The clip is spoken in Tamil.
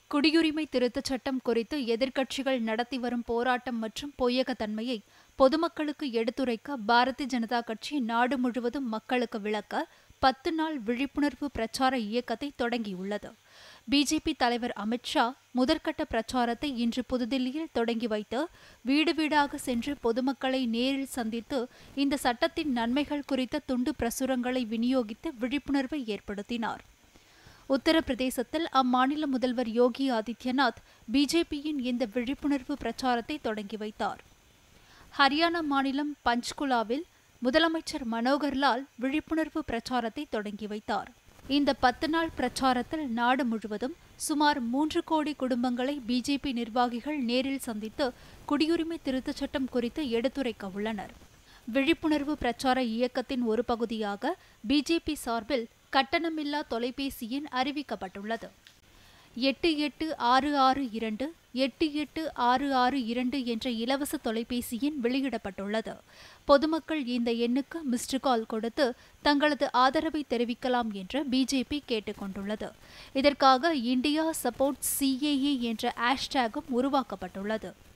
குடியுரிமை திருத்தச் சட்டம் குறித்து எதிர்க்கட்சிகள் நடத்தி வரும் போராட்டம் மற்றும் பொய்யகத்தன்மையை பொதுமக்களுக்கு எடுத்துரைக்க பாரதிய ஜனதா கட்சி நாடு முழுவதும் மக்களுக்கு விளக்க பத்து நாள் விழிப்புணர்வு பிரச்சார இயக்கத்தை தொடங்கியுள்ளது பிஜேபி தலைவர் அமித்ஷா முதற்கட்ட பிரச்சாரத்தை இன்று புதுதில்லியில் தொடங்கி வைத்து வீடு வீடாக சென்று பொதுமக்களை நேரில் சந்தித்து இந்த சட்டத்தின் நன்மைகள் குறித்த துண்டு பிரசுரங்களை விநியோகித்து விழிப்புணர்வை ஏற்படுத்தினார் உத்தரப்பிரதேசத்தில் அம்மாநில முதல்வர் யோகி ஆதித்யநாத் பிஜேபியின் இந்த விழிப்புணர்வு பிரச்சாரத்தை தொடங்கி வைத்தார் ஹரியானா மாநிலம் பஞ்ச்குலாவில் முதலமைச்சர் மனோகர்லால் விழிப்புணர்வு பிரச்சாரத்தை தொடங்கி வைத்தார் இந்த பத்து நாள் பிரச்சாரத்தில் நாடு முழுவதும் சுமார் மூன்று கோடி குடும்பங்களை பிஜேபி நிர்வாகிகள் நேரில் சந்தித்து குடியுரிமை திருத்தச் சட்டம் குறித்து எடுத்துரைக்க உள்ளனர் விழிப்புணர்வு பிரச்சார இயக்கத்தின் ஒரு பகுதியாக பிஜேபி சார்பில் கட்டணமில்லா தொலைபேசி எண் அறிவிக்கப்பட்டுள்ளது எட்டு எட்டு ஆறு ஆறு இரண்டு எட்டு எட்டு ஆறு ஆறு இரண்டு என்ற இலவச தொலைபேசி எண் வெளியிடப்பட்டுள்ளது பொதுமக்கள் இந்த எண்ணுக்கு மிஸ்டு கால் கொடுத்து தங்களது ஆதரவை தெரிவிக்கலாம் என்று பிஜேபி கேட்டுக்கொண்டுள்ளது இதற்காக இந்தியா சப்போர்ட் சிஏஏ என்ற ஹேஷ்டேகும் உருவாக்கப்பட்டுள்ளது